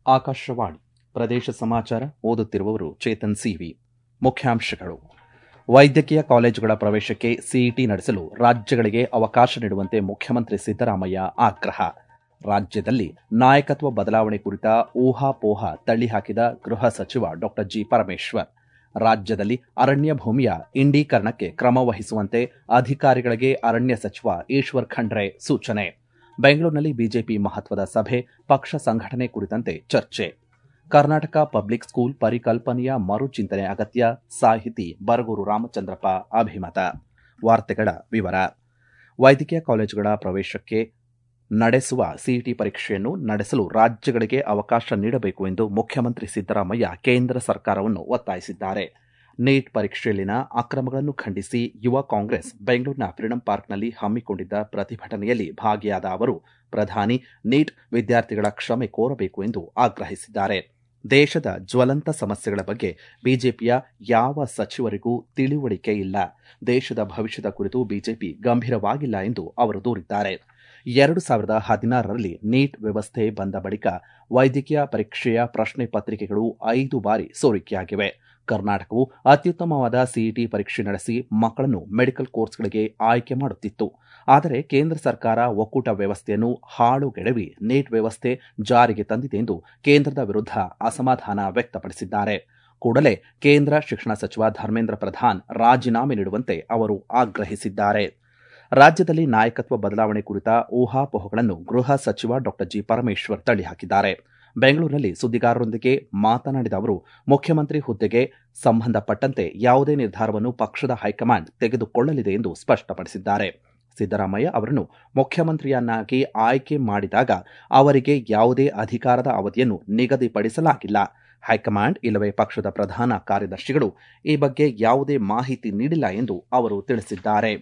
ಆಕಾಶವಾಣಿ ಪ್ರದೇಶ ಸಮಾಚಾರ ಓದುತ್ತಿರುವವರು ಚೇತನ್ ಸಿವಿ ಮುಖ್ಯಾಂಶಗಳು ವೈದ್ಯಕೀಯ ಕಾಲೇಜುಗಳ ಪ್ರವೇಶಕ್ಕೆ ಸಿಇಟಿ ನಡೆಸಲು ರಾಜ್ಯಗಳಿಗೆ ಅವಕಾಶ ನೀಡುವಂತೆ ಮುಖ್ಯಮಂತ್ರಿ ಸಿದ್ದರಾಮಯ್ಯ ಆಗ್ರಹ ರಾಜ್ಯದಲ್ಲಿ ನಾಯಕತ್ವ ಬದಲಾವಣೆ ಕುರಿತ ಊಹಾಪೋಹ ತಳ್ಳಿಹಾಕಿದ ಗೃಹ ಸಚಿವ ಡಾ ಜಿ ಪರಮೇಶ್ವರ್ ರಾಜ್ಯದಲ್ಲಿ ಅರಣ್ಯ ಭೂಮಿಯ ಇಂಡೀಕರಣಕ್ಕೆ ಕ್ರಮ ವಹಿಸುವಂತೆ ಅಧಿಕಾರಿಗಳಿಗೆ ಅರಣ್ಯ ಸಚಿವ ಈಶ್ವರ್ ಖಂಡ್ರೆ ಸೂಚನೆ ಬೆಂಗಳೂರಿನಲ್ಲಿ ಬಿಜೆಪಿ ಮಹತ್ವದ ಸಭೆ ಪಕ್ಷ ಸಂಘಟನೆ ಕುರಿತಂತೆ ಚರ್ಚೆ ಕರ್ನಾಟಕ ಪಬ್ಲಿಕ್ ಸ್ಕೂಲ್ ಪರಿಕಲ್ಪನೆಯ ಮರುಚಿಂತನೆ ಅಗತ್ಯ ಸಾಹಿತಿ ಬರಗೂರು ರಾಮಚಂದ್ರಪ್ಪ ಅಭಿಮತ ವಾರ್ತೆಗಳ ವಿವರ ವೈದ್ಯಕೀಯ ಕಾಲೇಜುಗಳ ಪ್ರವೇಶಕ್ಕೆ ನಡೆಸುವ ಸಿಇಟಿ ಪರೀಕ್ಷೆಯನ್ನು ನಡೆಸಲು ರಾಜ್ಯಗಳಿಗೆ ಅವಕಾಶ ನೀಡಬೇಕು ಎಂದು ಮುಖ್ಯಮಂತ್ರಿ ಸಿದ್ದರಾಮಯ್ಯ ಕೇಂದ್ರ ಸರ್ಕಾರವನ್ನು ಒತ್ತಾಯಿಸಿದ್ದಾರೆ ನೀಟ್ ಪರೀಕ್ಷೆಯಲ್ಲಿನ ಅಕ್ರಮಗಳನ್ನು ಖಂಡಿಸಿ ಯುವ ಕಾಂಗ್ರೆಸ್ ಬೆಂಗಳೂರಿನ ಫ್ರೀಡಂ ಪಾರ್ಕ್ನಲ್ಲಿ ಹಮ್ಮಿಕೊಂಡಿದ್ದ ಪ್ರತಿಭಟನೆಯಲ್ಲಿ ಭಾಗಿಯಾದ ಅವರು ಪ್ರಧಾನಿ ನೀಟ್ ವಿದ್ಯಾರ್ಥಿಗಳ ಕ್ಷಮೆ ಕೋರಬೇಕು ಎಂದು ಆಗ್ರಹಿಸಿದ್ದಾರೆ ದೇಶದ ಜ್ವಲಂತ ಸಮಸ್ಯೆಗಳ ಬಗ್ಗೆ ಬಿಜೆಪಿಯ ಯಾವ ಸಚಿವರಿಗೂ ತಿಳಿವಳಿಕೆ ಇಲ್ಲ ದೇಶದ ಭವಿಷ್ಯದ ಕುರಿತು ಬಿಜೆಪಿ ಗಂಭೀರವಾಗಿಲ್ಲ ಎಂದು ಅವರು ದೂರಿದ್ದಾರೆ ಎರಡು ಸಾವಿರದ ಹದಿನಾರರಲ್ಲಿ ನೀಟ್ ವ್ಯವಸ್ಥೆ ಬಂದ ಬಳಿಕ ವೈದ್ಯಕೀಯ ಪರೀಕ್ಷೆಯ ಪ್ರಶ್ನೆ ಪತ್ರಿಕೆಗಳು ಐದು ಬಾರಿ ಸೋರಿಕೆಯಾಗಿವೆ ಕರ್ನಾಟಕವು ಅತ್ಯುತ್ತಮವಾದ ಸಿಇಟಿ ಪರೀಕ್ಷೆ ನಡೆಸಿ ಮಕ್ಕಳನ್ನು ಮೆಡಿಕಲ್ ಕೋರ್ಸ್ಗಳಿಗೆ ಆಯ್ಕೆ ಮಾಡುತ್ತಿತ್ತು ಆದರೆ ಕೇಂದ್ರ ಸರ್ಕಾರ ಒಕ್ಕೂಟ ವ್ಯವಸ್ಥೆಯನ್ನು ಹಾಳುಗೆಡವಿ ನೀಟ್ ವ್ಯವಸ್ಥೆ ಜಾರಿಗೆ ತಂದಿದೆ ಎಂದು ಕೇಂದ್ರದ ವಿರುದ್ಧ ಅಸಮಾಧಾನ ವ್ಯಕ್ತಪಡಿಸಿದ್ದಾರೆ ಕೂಡಲೇ ಕೇಂದ್ರ ಶಿಕ್ಷಣ ಸಚಿವ ಧರ್ಮೇಂದ್ರ ಪ್ರಧಾನ್ ರಾಜೀನಾಮೆ ನೀಡುವಂತೆ ಅವರು ಆಗ್ರಹಿಸಿದ್ದಾರೆ ರಾಜ್ಯದಲ್ಲಿ ನಾಯಕತ್ವ ಬದಲಾವಣೆ ಕುರಿತ ಊಹಾಪೋಹಗಳನ್ನು ಗೃಹ ಸಚಿವ ಡಾ ಜಿ ಪರಮೇಶ್ವರ್ ತಳ್ಳಿಹಾಕಿದ್ದಾರೆ ಬೆಂಗಳೂರಿನಲ್ಲಿ ಸುದ್ದಿಗಾರರೊಂದಿಗೆ ಮಾತನಾಡಿದ ಅವರು ಮುಖ್ಯಮಂತ್ರಿ ಹುದ್ದೆಗೆ ಸಂಬಂಧಪಟ್ಟಂತೆ ಯಾವುದೇ ನಿರ್ಧಾರವನ್ನು ಪಕ್ಷದ ಹೈಕಮಾಂಡ್ ತೆಗೆದುಕೊಳ್ಳಲಿದೆ ಎಂದು ಸ್ಪಷ್ಟಪಡಿಸಿದ್ದಾರೆ ಸಿದ್ದರಾಮಯ್ಯ ಅವರನ್ನು ಮುಖ್ಯಮಂತ್ರಿಯನ್ನಾಗಿ ಆಯ್ಕೆ ಮಾಡಿದಾಗ ಅವರಿಗೆ ಯಾವುದೇ ಅಧಿಕಾರದ ಅವಧಿಯನ್ನು ನಿಗದಿಪಡಿಸಲಾಗಿಲ್ಲ ಹೈಕಮಾಂಡ್ ಇಲ್ಲವೇ ಪಕ್ಷದ ಪ್ರಧಾನ ಕಾರ್ಯದರ್ಶಿಗಳು ಈ ಬಗ್ಗೆ ಯಾವುದೇ ಮಾಹಿತಿ ನೀಡಿಲ್ಲ ಎಂದು ಅವರು ತಿಳಿಸಿದ್ದಾರೆ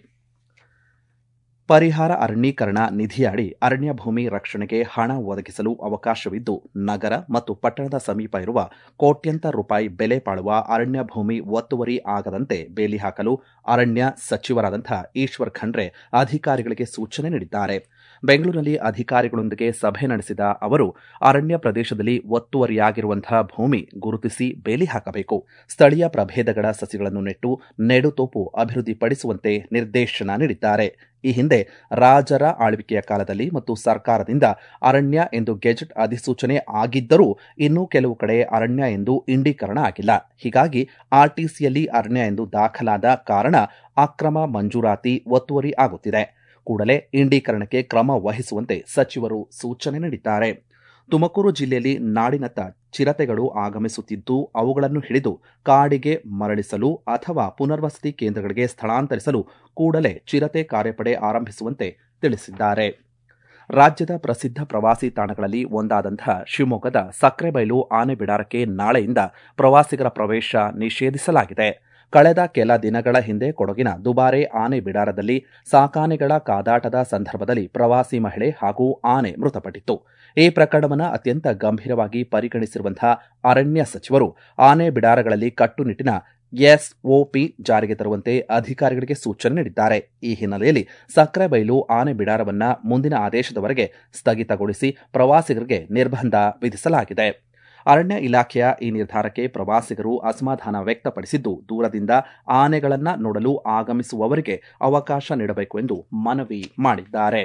ಪರಿಹಾರ ಅರಣ್ಯೀಕರಣ ನಿಧಿಯಡಿ ಅರಣ್ಯ ಭೂಮಿ ರಕ್ಷಣೆಗೆ ಹಣ ಒದಗಿಸಲು ಅವಕಾಶವಿದ್ದು ನಗರ ಮತ್ತು ಪಟ್ಟಣದ ಸಮೀಪ ಇರುವ ಕೋಟ್ಯಂತರ ರೂಪಾಯಿ ಬೆಲೆ ಬಾಳುವ ಅರಣ್ಯ ಭೂಮಿ ಒತ್ತುವರಿ ಆಗದಂತೆ ಬೇಲಿ ಹಾಕಲು ಅರಣ್ಯ ಸಚಿವರಾದಂಥ ಈಶ್ವರ್ ಖಂಡ್ರೆ ಅಧಿಕಾರಿಗಳಿಗೆ ಸೂಚನೆ ನೀಡಿದ್ದಾರೆ ಬೆಂಗಳೂರಿನಲ್ಲಿ ಅಧಿಕಾರಿಗಳೊಂದಿಗೆ ಸಭೆ ನಡೆಸಿದ ಅವರು ಅರಣ್ಯ ಪ್ರದೇಶದಲ್ಲಿ ಒತ್ತುವರಿಯಾಗಿರುವಂತಹ ಭೂಮಿ ಗುರುತಿಸಿ ಬೇಲಿ ಹಾಕಬೇಕು ಸ್ಥಳೀಯ ಪ್ರಭೇದಗಳ ಸಸಿಗಳನ್ನು ನೆಟ್ಟು ನೆಡುತೋಪು ಅಭಿವೃದ್ಧಿಪಡಿಸುವಂತೆ ನಿರ್ದೇಶನ ನೀಡಿದ್ದಾರೆ ಈ ಹಿಂದೆ ರಾಜರ ಆಳ್ವಿಕೆಯ ಕಾಲದಲ್ಲಿ ಮತ್ತು ಸರ್ಕಾರದಿಂದ ಅರಣ್ಯ ಎಂದು ಗೆಜೆಟ್ ಅಧಿಸೂಚನೆ ಆಗಿದ್ದರೂ ಇನ್ನೂ ಕೆಲವು ಕಡೆ ಅರಣ್ಯ ಎಂದು ಇಂಡೀಕರಣ ಆಗಿಲ್ಲ ಹೀಗಾಗಿ ಆರ್ಟಿಸಿಯಲ್ಲಿ ಅರಣ್ಯ ಎಂದು ದಾಖಲಾದ ಕಾರಣ ಅಕ್ರಮ ಮಂಜೂರಾತಿ ಒತ್ತುವರಿ ಆಗುತ್ತಿದೆ ಕೂಡಲೇ ಇಂಡೀಕರಣಕ್ಕೆ ಕ್ರಮ ವಹಿಸುವಂತೆ ಸಚಿವರು ಸೂಚನೆ ನೀಡಿದ್ದಾರೆ ತುಮಕೂರು ಜಿಲ್ಲೆಯಲ್ಲಿ ನಾಡಿನತ್ತ ಚಿರತೆಗಳು ಆಗಮಿಸುತ್ತಿದ್ದು ಅವುಗಳನ್ನು ಹಿಡಿದು ಕಾಡಿಗೆ ಮರಳಿಸಲು ಅಥವಾ ಪುನರ್ವಸತಿ ಕೇಂದ್ರಗಳಿಗೆ ಸ್ಥಳಾಂತರಿಸಲು ಕೂಡಲೇ ಚಿರತೆ ಕಾರ್ಯಪಡೆ ಆರಂಭಿಸುವಂತೆ ತಿಳಿಸಿದ್ದಾರೆ ರಾಜ್ಯದ ಪ್ರಸಿದ್ಧ ಪ್ರವಾಸಿ ತಾಣಗಳಲ್ಲಿ ಒಂದಾದಂತಹ ಶಿವಮೊಗ್ಗದ ಸಕ್ರೆಬೈಲು ಆನೆ ಬಿಡಾರಕ್ಕೆ ನಾಳೆಯಿಂದ ಪ್ರವಾಸಿಗರ ಪ್ರವೇಶ ನಿಷೇಧಿಸಲಾಗಿದೆ ಕಳೆದ ಕೆಲ ದಿನಗಳ ಹಿಂದೆ ಕೊಡಗಿನ ದುಬಾರೆ ಆನೆ ಬಿಡಾರದಲ್ಲಿ ಸಾಕಾನೆಗಳ ಕಾದಾಟದ ಸಂದರ್ಭದಲ್ಲಿ ಪ್ರವಾಸಿ ಮಹಿಳೆ ಹಾಗೂ ಆನೆ ಮೃತಪಟ್ಟಿತ್ತು ಈ ಪ್ರಕರಣವನ್ನು ಅತ್ಯಂತ ಗಂಭೀರವಾಗಿ ಪರಿಗಣಿಸಿರುವಂತಹ ಅರಣ್ಯ ಸಚಿವರು ಆನೆ ಬಿಡಾರಗಳಲ್ಲಿ ಕಟ್ಟುನಿಟ್ಟಿನ ಎಸ್ಒಪಿ ಜಾರಿಗೆ ತರುವಂತೆ ಅಧಿಕಾರಿಗಳಿಗೆ ಸೂಚನೆ ನೀಡಿದ್ದಾರೆ ಈ ಹಿನ್ನೆಲೆಯಲ್ಲಿ ಸಕ್ರೆಬೈಲು ಆನೆ ಬಿಡಾರವನ್ನ ಮುಂದಿನ ಆದೇಶದವರೆಗೆ ಸ್ಥಗಿತಗೊಳಿಸಿ ಪ್ರವಾಸಿಗರಿಗೆ ನಿರ್ಬಂಧ ವಿಧಿಸಲಾಗಿದೆ ಅರಣ್ಯ ಇಲಾಖೆಯ ಈ ನಿರ್ಧಾರಕ್ಕೆ ಪ್ರವಾಸಿಗರು ಅಸಮಾಧಾನ ವ್ಯಕ್ತಪಡಿಸಿದ್ದು ದೂರದಿಂದ ಆನೆಗಳನ್ನು ನೋಡಲು ಆಗಮಿಸುವವರಿಗೆ ಅವಕಾಶ ನೀಡಬೇಕು ಎಂದು ಮನವಿ ಮಾಡಿದ್ದಾರೆ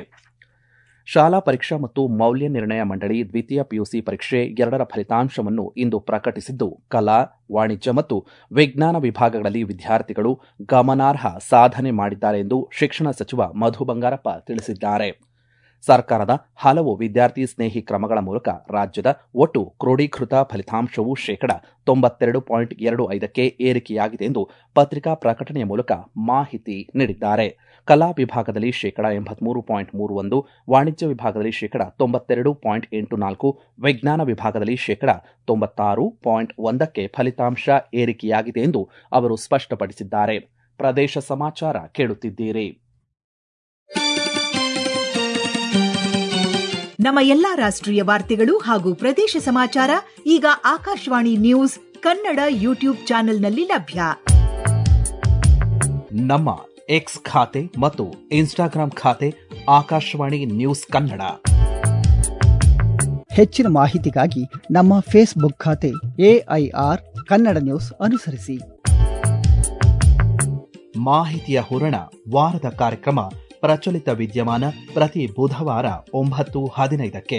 ಶಾಲಾ ಪರೀಕ್ಷಾ ಮತ್ತು ಮೌಲ್ಯ ನಿರ್ಣಯ ಮಂಡಳಿ ದ್ವಿತೀಯ ಪಿಯುಸಿ ಪರೀಕ್ಷೆ ಎರಡರ ಫಲಿತಾಂಶವನ್ನು ಇಂದು ಪ್ರಕಟಿಸಿದ್ದು ಕಲಾ ವಾಣಿಜ್ಯ ಮತ್ತು ವಿಜ್ಞಾನ ವಿಭಾಗಗಳಲ್ಲಿ ವಿದ್ಯಾರ್ಥಿಗಳು ಗಮನಾರ್ಹ ಸಾಧನೆ ಮಾಡಿದ್ದಾರೆ ಎಂದು ಶಿಕ್ಷಣ ಸಚಿವ ಮಧು ಬಂಗಾರಪ್ಪ ತಿಳಿಸಿದ್ದಾರೆ ಸರ್ಕಾರದ ಹಲವು ವಿದ್ಯಾರ್ಥಿ ಸ್ನೇಹಿ ಕ್ರಮಗಳ ಮೂಲಕ ರಾಜ್ಯದ ಒಟ್ಟು ಕ್ರೋಢೀಕೃತ ಫಲಿತಾಂಶವು ಶೇಕಡ ತೊಂಬತ್ತೆರಡು ಪಾಯಿಂಟ್ ಎರಡು ಐದಕ್ಕೆ ಏರಿಕೆಯಾಗಿದೆ ಎಂದು ಪತ್ರಿಕಾ ಪ್ರಕಟಣೆಯ ಮೂಲಕ ಮಾಹಿತಿ ನೀಡಿದ್ದಾರೆ ಕಲಾ ವಿಭಾಗದಲ್ಲಿ ಶೇಕಡ ಎಂಬತ್ಮೂರು ಪಾಯಿಂಟ್ ಮೂರು ಒಂದು ವಾಣಿಜ್ಯ ವಿಭಾಗದಲ್ಲಿ ಶೇಕಡ ತೊಂಬತ್ತೆರಡು ಪಾಯಿಂಟ್ ಎಂಟು ನಾಲ್ಕು ವಿಜ್ಞಾನ ವಿಭಾಗದಲ್ಲಿ ಶೇಕಡ ತೊಂಬತ್ತಾರು ಪಾಯಿಂಟ್ ಒಂದಕ್ಕೆ ಫಲಿತಾಂಶ ಏರಿಕೆಯಾಗಿದೆ ಎಂದು ಅವರು ಸ್ಪಷ್ಟಪಡಿಸಿದ್ದಾರೆ ಪ್ರದೇಶ ಸಮಾಚಾರ ಕೇಳುತ್ತಿದ್ದೀರಿ ನಮ್ಮ ಎಲ್ಲಾ ರಾಷ್ಟ್ರೀಯ ವಾರ್ತೆಗಳು ಹಾಗೂ ಪ್ರದೇಶ ಸಮಾಚಾರ ಈಗ ಆಕಾಶವಾಣಿ ನ್ಯೂಸ್ ಕನ್ನಡ ಯೂಟ್ಯೂಬ್ ಚಾನೆಲ್ನಲ್ಲಿ ಲಭ್ಯ ನಮ್ಮ ಎಕ್ಸ್ ಖಾತೆ ಮತ್ತು ಇನ್ಸ್ಟಾಗ್ರಾಂ ಖಾತೆ ಆಕಾಶವಾಣಿ ನ್ಯೂಸ್ ಕನ್ನಡ ಹೆಚ್ಚಿನ ಮಾಹಿತಿಗಾಗಿ ನಮ್ಮ ಫೇಸ್ಬುಕ್ ಖಾತೆ ಎಐಆರ್ ಕನ್ನಡ ನ್ಯೂಸ್ ಅನುಸರಿಸಿ ಮಾಹಿತಿಯ ಹೂರಣ ವಾರದ ಕಾರ್ಯಕ್ರಮ ಪ್ರಚಲಿತ ವಿದ್ಯಮಾನ ಪ್ರತಿ ಬುಧವಾರ ಒಂಬತ್ತು ಹದಿನೈದಕ್ಕೆ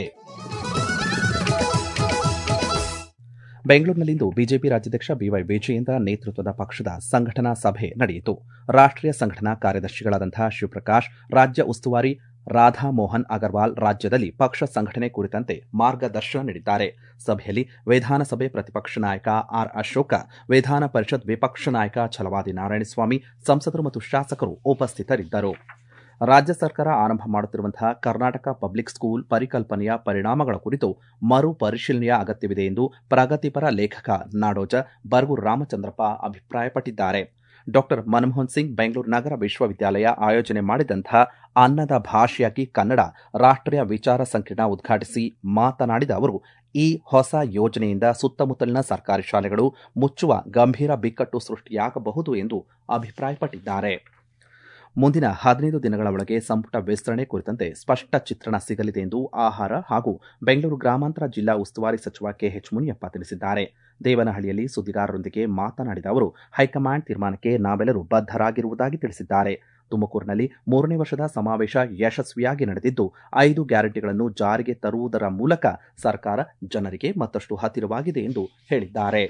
ಬೆಂಗಳೂರಿನಲ್ಲಿಂದು ಬಿಜೆಪಿ ರಾಜ್ಯಾಧ್ಯಕ್ಷ ಬಿವೈ ವಿಜಯೇಂದ್ರ ನೇತೃತ್ವದ ಪಕ್ಷದ ಸಂಘಟನಾ ಸಭೆ ನಡೆಯಿತು ರಾಷ್ಟ್ರೀಯ ಸಂಘಟನಾ ಕಾರ್ಯದರ್ಶಿಗಳಾದಂತಹ ಶಿವಪ್ರಕಾಶ್ ರಾಜ್ಯ ಉಸ್ತುವಾರಿ ರಾಧಾ ಮೋಹನ್ ಅಗರ್ವಾಲ್ ರಾಜ್ಯದಲ್ಲಿ ಪಕ್ಷ ಸಂಘಟನೆ ಕುರಿತಂತೆ ಮಾರ್ಗದರ್ಶನ ನೀಡಿದ್ದಾರೆ ಸಭೆಯಲ್ಲಿ ವಿಧಾನಸಭೆ ಪ್ರತಿಪಕ್ಷ ನಾಯಕ ಆರ್ ಅಶೋಕ ವಿಧಾನ ಪರಿಷತ್ ವಿಪಕ್ಷ ನಾಯಕ ಛಲವಾದಿ ನಾರಾಯಣಸ್ವಾಮಿ ಸಂಸದರು ಮತ್ತು ಶಾಸಕರು ಉಪಸ್ಥಿತರಿದ್ದರು ರಾಜ್ಯ ಸರ್ಕಾರ ಆರಂಭ ಮಾಡುತ್ತಿರುವಂತಹ ಕರ್ನಾಟಕ ಪಬ್ಲಿಕ್ ಸ್ಕೂಲ್ ಪರಿಕಲ್ಪನೆಯ ಪರಿಣಾಮಗಳ ಕುರಿತು ಮರು ಪರಿಶೀಲನೆಯ ಅಗತ್ಯವಿದೆ ಎಂದು ಪ್ರಗತಿಪರ ಲೇಖಕ ನಾಡೋಜ ಬರ್ಗೂರು ರಾಮಚಂದ್ರಪ್ಪ ಅಭಿಪ್ರಾಯಪಟ್ಟಿದ್ದಾರೆ ಡಾಕ್ಟರ್ ಮನಮೋಹನ್ ಸಿಂಗ್ ಬೆಂಗಳೂರು ನಗರ ವಿಶ್ವವಿದ್ಯಾಲಯ ಆಯೋಜನೆ ಮಾಡಿದಂತಹ ಅನ್ನದ ಭಾಷೆಯಾಗಿ ಕನ್ನಡ ರಾಷ್ಟ್ರೀಯ ವಿಚಾರ ಸಂಕಿರಣ ಉದ್ಘಾಟಿಸಿ ಮಾತನಾಡಿದ ಅವರು ಈ ಹೊಸ ಯೋಜನೆಯಿಂದ ಸುತ್ತಮುತ್ತಲಿನ ಸರ್ಕಾರಿ ಶಾಲೆಗಳು ಮುಚ್ಚುವ ಗಂಭೀರ ಬಿಕ್ಕಟ್ಟು ಸೃಷ್ಟಿಯಾಗಬಹುದು ಎಂದು ಅಭಿಪ್ರಾಯಪಟ್ಟಿದ್ದಾರೆ ಮುಂದಿನ ಹದಿನೈದು ದಿನಗಳ ಒಳಗೆ ಸಂಪುಟ ವಿಸ್ತರಣೆ ಕುರಿತಂತೆ ಸ್ಪಷ್ಟ ಚಿತ್ರಣ ಸಿಗಲಿದೆ ಎಂದು ಆಹಾರ ಹಾಗೂ ಬೆಂಗಳೂರು ಗ್ರಾಮಾಂತರ ಜಿಲ್ಲಾ ಉಸ್ತುವಾರಿ ಸಚಿವ ಕೆಎಚ್ ಮುನಿಯಪ್ಪ ತಿಳಿಸಿದ್ದಾರೆ ದೇವನಹಳ್ಳಿಯಲ್ಲಿ ಸುದ್ದಿಗಾರರೊಂದಿಗೆ ಮಾತನಾಡಿದ ಅವರು ಹೈಕಮಾಂಡ್ ತೀರ್ಮಾನಕ್ಕೆ ನಾವೆಲ್ಲರೂ ಬದ್ಧರಾಗಿರುವುದಾಗಿ ತಿಳಿಸಿದ್ದಾರೆ ತುಮಕೂರಿನಲ್ಲಿ ಮೂರನೇ ವರ್ಷದ ಸಮಾವೇಶ ಯಶಸ್ವಿಯಾಗಿ ನಡೆದಿದ್ದು ಐದು ಗ್ಯಾರಂಟಿಗಳನ್ನು ಜಾರಿಗೆ ತರುವುದರ ಮೂಲಕ ಸರ್ಕಾರ ಜನರಿಗೆ ಮತ್ತಷ್ಟು ಹತ್ತಿರವಾಗಿದೆ ಎಂದು ಹೇಳಿದ್ದಾರೆ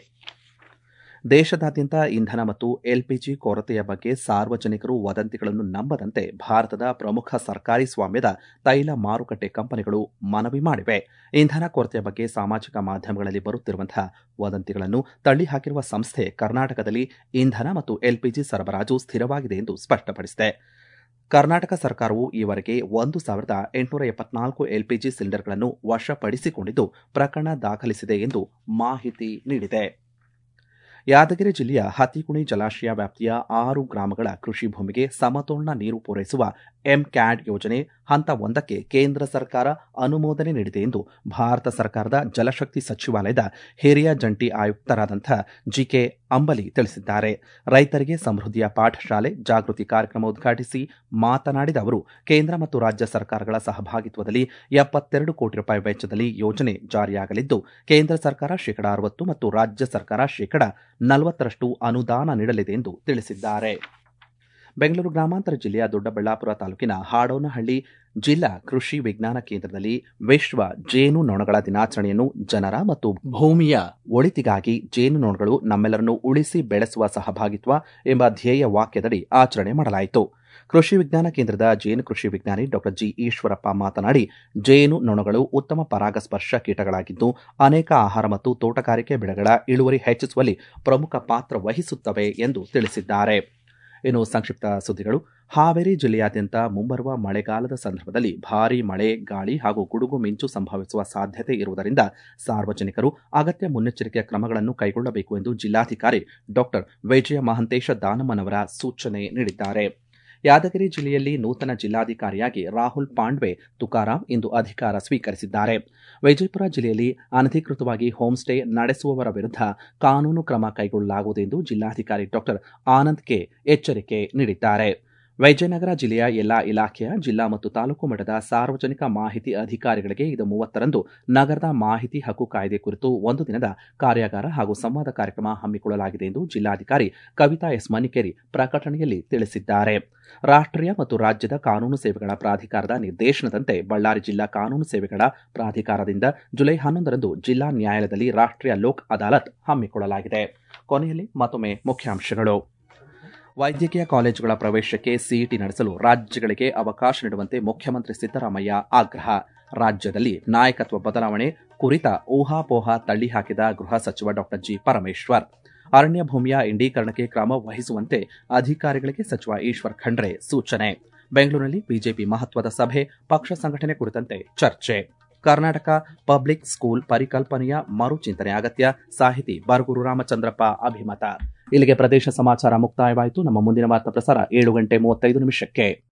ದೇಶದಾದ್ಯಂತ ಇಂಧನ ಮತ್ತು ಎಲ್ಪಿಜಿ ಕೊರತೆಯ ಬಗ್ಗೆ ಸಾರ್ವಜನಿಕರು ವದಂತಿಗಳನ್ನು ನಂಬದಂತೆ ಭಾರತದ ಪ್ರಮುಖ ಸರ್ಕಾರಿ ಸ್ವಾಮ್ಯದ ತೈಲ ಮಾರುಕಟ್ಟೆ ಕಂಪನಿಗಳು ಮನವಿ ಮಾಡಿವೆ ಇಂಧನ ಕೊರತೆಯ ಬಗ್ಗೆ ಸಾಮಾಜಿಕ ಮಾಧ್ಯಮಗಳಲ್ಲಿ ಬರುತ್ತಿರುವಂತಹ ವದಂತಿಗಳನ್ನು ತಳ್ಳಿಹಾಕಿರುವ ಸಂಸ್ಥೆ ಕರ್ನಾಟಕದಲ್ಲಿ ಇಂಧನ ಮತ್ತು ಎಲ್ಪಿಜಿ ಸರಬರಾಜು ಸ್ಥಿರವಾಗಿದೆ ಎಂದು ಸ್ಪಷ್ಟಪಡಿಸಿದೆ ಕರ್ನಾಟಕ ಸರ್ಕಾರವು ಈವರೆಗೆ ಒಂದು ಸಾವಿರದ ಎಂಟುನೂರ ಎಪ್ಪತ್ನಾಲ್ಕು ಎಲ್ಪಿಜಿ ಸಿಲಿಂಡರ್ಗಳನ್ನು ವಶಪಡಿಸಿಕೊಂಡಿದ್ದು ಪ್ರಕರಣ ದಾಖಲಿಸಿದೆ ಎಂದು ಮಾಹಿತಿ ನೀಡಿದೆ ಯಾದಗಿರಿ ಜಿಲ್ಲೆಯ ಹತಿಕುಣಿ ಜಲಾಶಯ ವ್ಯಾಪ್ತಿಯ ಆರು ಗ್ರಾಮಗಳ ಕೃಷಿ ಭೂಮಿಗೆ ಸಮತೋಲನ ನೀರು ಪೂರೈಸುವ ಎಂಕ್ಯಾಡ್ ಯೋಜನೆ ಹಂತ ಒಂದಕ್ಕೆ ಕೇಂದ್ರ ಸರ್ಕಾರ ಅನುಮೋದನೆ ನೀಡಿದೆ ಎಂದು ಭಾರತ ಸರ್ಕಾರದ ಜಲಶಕ್ತಿ ಸಚಿವಾಲಯದ ಹಿರಿಯ ಜಂಟಿ ಆಯುಕ್ತರಾದಂಥ ಜಿಕೆ ಅಂಬಲಿ ತಿಳಿಸಿದ್ದಾರೆ ರೈತರಿಗೆ ಸಮೃದ್ಧಿಯ ಪಾಠಶಾಲೆ ಜಾಗೃತಿ ಕಾರ್ಯಕ್ರಮ ಉದ್ಘಾಟಿಸಿ ಮಾತನಾಡಿದ ಅವರು ಕೇಂದ್ರ ಮತ್ತು ರಾಜ್ಯ ಸರ್ಕಾರಗಳ ಸಹಭಾಗಿತ್ವದಲ್ಲಿ ಎಪ್ಪತ್ತೆರಡು ಕೋಟಿ ರೂಪಾಯಿ ವೆಚ್ಚದಲ್ಲಿ ಯೋಜನೆ ಜಾರಿಯಾಗಲಿದ್ದು ಕೇಂದ್ರ ಸರ್ಕಾರ ಶೇಕಡಾ ಅರವತ್ತು ಮತ್ತು ರಾಜ್ಯ ಸರ್ಕಾರ ಶೇಕಡಾ ನಲವತ್ತರಷ್ಟು ಅನುದಾನ ನೀಡಲಿದೆ ಎಂದು ತಿಳಿಸಿದ್ದಾರೆ ಬೆಂಗಳೂರು ಗ್ರಾಮಾಂತರ ಜಿಲ್ಲೆಯ ದೊಡ್ಡಬಳ್ಳಾಪುರ ತಾಲೂಕಿನ ಹಾಡೋನಹಳ್ಳಿ ಜಿಲ್ಲಾ ಕೃಷಿ ವಿಜ್ಞಾನ ಕೇಂದ್ರದಲ್ಲಿ ವಿಶ್ವ ಜೇನು ನೊಣಗಳ ದಿನಾಚರಣೆಯನ್ನು ಜನರ ಮತ್ತು ಭೂಮಿಯ ಒಳಿತಿಗಾಗಿ ಜೇನು ನೊಣಗಳು ನಮ್ಮೆಲ್ಲರನ್ನು ಉಳಿಸಿ ಬೆಳೆಸುವ ಸಹಭಾಗಿತ್ವ ಎಂಬ ಧ್ಯೇಯ ವಾಕ್ಯದಡಿ ಆಚರಣೆ ಮಾಡಲಾಯಿತು ಕೃಷಿ ವಿಜ್ಞಾನ ಕೇಂದ್ರದ ಜೇನು ಕೃಷಿ ವಿಜ್ಞಾನಿ ಡಾಕ್ಟರ್ ಜಿ ಈಶ್ವರಪ್ಪ ಮಾತನಾಡಿ ಜೇನು ನೊಣಗಳು ಉತ್ತಮ ಪರಾಗಸ್ಪರ್ಶ ಕೀಟಗಳಾಗಿದ್ದು ಅನೇಕ ಆಹಾರ ಮತ್ತು ತೋಟಗಾರಿಕೆ ಬೆಳೆಗಳ ಇಳುವರಿ ಹೆಚ್ಚಿಸುವಲ್ಲಿ ಪ್ರಮುಖ ಪಾತ್ರ ವಹಿಸುತ್ತವೆ ಎಂದು ತಿಳಿಸಿದ್ದಾರೆ ಇನ್ನು ಸಂಕ್ಷಿಪ್ತ ಸುದ್ದಿಗಳು ಹಾವೇರಿ ಜಿಲ್ಲೆಯಾದ್ಯಂತ ಮುಂಬರುವ ಮಳೆಗಾಲದ ಸಂದರ್ಭದಲ್ಲಿ ಭಾರೀ ಮಳೆ ಗಾಳಿ ಹಾಗೂ ಗುಡುಗು ಮಿಂಚು ಸಂಭವಿಸುವ ಸಾಧ್ಯತೆ ಇರುವುದರಿಂದ ಸಾರ್ವಜನಿಕರು ಅಗತ್ಯ ಮುನ್ನೆಚ್ಚರಿಕೆಯ ಕ್ರಮಗಳನ್ನು ಕೈಗೊಳ್ಳಬೇಕು ಎಂದು ಜಿಲ್ಲಾಧಿಕಾರಿ ಡಾಕ್ಟರ್ ವಿಜಯ ಮಹಂತೇಶ ದಾನಮ್ಮನವರ ಸೂಚನೆ ನೀಡಿದ್ದಾರೆ ಯಾದಗಿರಿ ಜಿಲ್ಲೆಯಲ್ಲಿ ನೂತನ ಜಿಲ್ಲಾಧಿಕಾರಿಯಾಗಿ ರಾಹುಲ್ ಪಾಂಡ್ವೆ ತುಕಾರಾಂ ಇಂದು ಅಧಿಕಾರ ಸ್ವೀಕರಿಸಿದ್ದಾರೆ ವಿಜಯಪುರ ಜಿಲ್ಲೆಯಲ್ಲಿ ಅನಧಿಕೃತವಾಗಿ ಹೋಮ್ ಸ್ಟೇ ನಡೆಸುವವರ ವಿರುದ್ಧ ಕಾನೂನು ಕ್ರಮ ಕೈಗೊಳ್ಳಲಾಗುವುದು ಎಂದು ಜಿಲ್ಲಾಧಿಕಾರಿ ಡಾಕ್ಟರ್ ಆನಂದ್ ಕೆ ಎಚ್ಚರಿಕೆ ನೀಡಿದ್ದಾರೆ ವಿಜಯನಗರ ಜಿಲ್ಲೆಯ ಎಲ್ಲಾ ಇಲಾಖೆಯ ಜಿಲ್ಲಾ ಮತ್ತು ತಾಲೂಕು ಮಟ್ಟದ ಸಾರ್ವಜನಿಕ ಮಾಹಿತಿ ಅಧಿಕಾರಿಗಳಿಗೆ ಇದು ಮೂವತ್ತರಂದು ನಗರದ ಮಾಹಿತಿ ಹಕ್ಕು ಕಾಯ್ದೆ ಕುರಿತು ಒಂದು ದಿನದ ಕಾರ್ಯಾಗಾರ ಹಾಗೂ ಸಂವಾದ ಕಾರ್ಯಕ್ರಮ ಹಮ್ಮಿಕೊಳ್ಳಲಾಗಿದೆ ಎಂದು ಜಿಲ್ಲಾಧಿಕಾರಿ ಕವಿತಾ ಎಸ್ ಮನಿಕೇರಿ ಪ್ರಕಟಣೆಯಲ್ಲಿ ತಿಳಿಸಿದ್ದಾರೆ ರಾಷ್ಟ್ರೀಯ ಮತ್ತು ರಾಜ್ಯದ ಕಾನೂನು ಸೇವೆಗಳ ಪ್ರಾಧಿಕಾರದ ನಿರ್ದೇಶನದಂತೆ ಬಳ್ಳಾರಿ ಜಿಲ್ಲಾ ಕಾನೂನು ಸೇವೆಗಳ ಪ್ರಾಧಿಕಾರದಿಂದ ಜುಲೈ ಹನ್ನೊಂದರಂದು ಜಿಲ್ಲಾ ನ್ಯಾಯಾಲಯದಲ್ಲಿ ರಾಷ್ಟ್ರೀಯ ಲೋಕ್ ಅದಾಲತ್ ಹಮ್ಮಿಕೊಳ್ಳಲಾಗಿದೆ ಕೊನೆಯಲ್ಲಿ ಮತ್ತೊಮ್ಮೆ ಮುಖ್ಯಾಂಶಗಳು ವೈದ್ಯಕೀಯ ಕಾಲೇಜುಗಳ ಪ್ರವೇಶಕ್ಕೆ ಸಿಇಟಿ ನಡೆಸಲು ರಾಜ್ಯಗಳಿಗೆ ಅವಕಾಶ ನೀಡುವಂತೆ ಮುಖ್ಯಮಂತ್ರಿ ಸಿದ್ದರಾಮಯ್ಯ ಆಗ್ರಹ ರಾಜ್ಯದಲ್ಲಿ ನಾಯಕತ್ವ ಬದಲಾವಣೆ ಕುರಿತ ಊಹಾಪೋಹ ತಳ್ಳಿಹಾಕಿದ ಗೃಹ ಸಚಿವ ಡಾಕ್ಟರ್ ಜಿ ಪರಮೇಶ್ವರ್ ಅರಣ್ಯ ಭೂಮಿಯ ಇಂಡೀಕರಣಕ್ಕೆ ಕ್ರಮ ವಹಿಸುವಂತೆ ಅಧಿಕಾರಿಗಳಿಗೆ ಸಚಿವ ಈಶ್ವರ್ ಖಂಡ್ರೆ ಸೂಚನೆ ಬೆಂಗಳೂರಿನಲ್ಲಿ ಬಿಜೆಪಿ ಮಹತ್ವದ ಸಭೆ ಪಕ್ಷ ಸಂಘಟನೆ ಕುರಿತಂತೆ ಚರ್ಚೆ ಕರ್ನಾಟಕ ಪಬ್ಲಿಕ್ ಸ್ಕೂಲ್ ಪರಿಕಲ್ಪನೆಯ ಮರುಚಿಂತನೆ ಅಗತ್ಯ ಸಾಹಿತಿ ಬರಗೂರು ರಾಮಚಂದ್ರಪ್ಪ ಅಭಿಮತ ಇಲ್ಲಿಗೆ ಪ್ರದೇಶ ಸಮಾಚಾರ ಮುಕ್ತಾಯವಾಯಿತು ನಮ್ಮ ಮುಂದಿನ ವಾರ್ತಾ ಪ್ರಸಾರ ಏಳು ಗಂಟೆ ಮೂವತ್ತೈದು ನಿಮಿಷಕ್ಕೆ